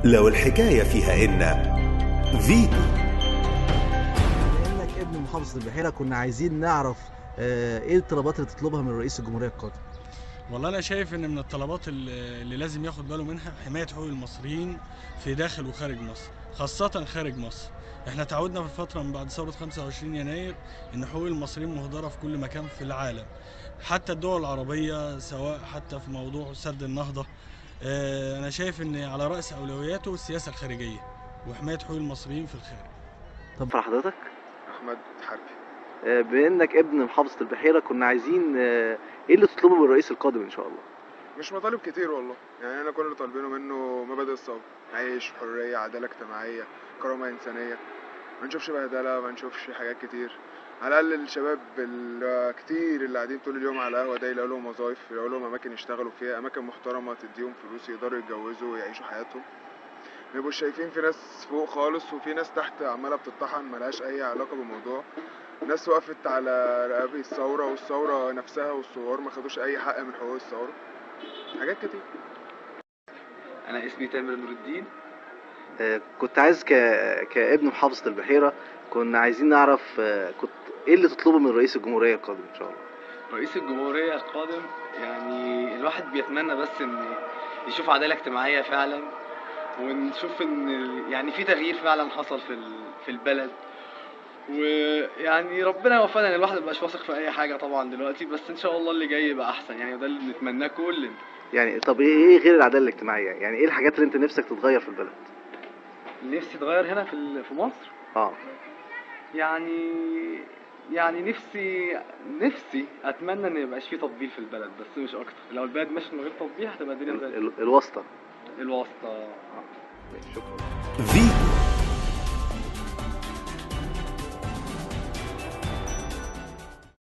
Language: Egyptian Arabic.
لو الحكاية فيها إن فيتو بما انك ابن محافظه البحيره كنا عايزين نعرف آه، ايه الطلبات اللي تطلبها من رئيس الجمهوريه القادم والله انا شايف ان من الطلبات اللي اللي لازم ياخد باله منها حمايه حقوق المصريين في داخل وخارج مصر خاصه خارج مصر احنا تعودنا في الفتره من بعد ثوره 25 يناير ان حقوق المصريين مهدره في كل مكان في العالم حتى الدول العربيه سواء حتى في موضوع سد النهضه اه، انا شايف ان على راس اولوياته السياسه الخارجيه وحمايه حقوق المصريين في الخارج طب فرح حضرتك احمد حربي آه، بما انك ابن محافظه البحيره كنا عايزين آه، ايه اللي تطلبه من الرئيس القادم ان شاء الله مش مطالب كتير والله يعني انا كل اللي طالبينه منه مبادئ الثوره عيش حريه عداله اجتماعيه كرامه انسانيه ما نشوفش بهدله ما نشوفش حاجات كتير على الاقل الشباب الكتير اللي قاعدين طول اليوم على القهوه ده يلاقوا لهم وظايف يلاقوا لهم اماكن يشتغلوا فيها اماكن محترمه تديهم فلوس يقدروا يتجوزوا ويعيشوا حياتهم ما يبقوش شايفين في ناس فوق خالص وفي ناس تحت عماله بتطحن ملهاش اي علاقه بالموضوع ناس وقفت على رقاب الثوره والثوره نفسها والثوار ما خدوش اي حق من حقوق الثوره حاجات كتير انا اسمي تامر نور الدين آه، كنت عايز ك... كابن محافظه البحيره كنا عايزين نعرف آه، كنت ايه اللي تطلبه من رئيس الجمهوريه القادم ان شاء الله رئيس الجمهورية القادم يعني الواحد بيتمنى بس ان يشوف عدالة اجتماعية فعلا ونشوف ان يعني في تغيير فعلا حصل في ال- في البلد ويعني ربنا يوفقنا ان الواحد مبقاش واثق في اي حاجة طبعا دلوقتي بس ان شاء الله اللي جاي يبقى احسن يعني وده اللي بنتمناه كلنا يعني طب ايه إيه غير العداله الاجتماعيه يعني ايه الحاجات اللي انت نفسك تتغير في البلد نفسي اتغير هنا في ال- في مصر اه يعني يعني نفسي نفسي اتمنى ان يبقاش في تطبيل في البلد بس مش اكتر لو البلد مشت من غير تطبيل هتبقى الدنيا ال- زي ال- الواسطه الواسطه شكرا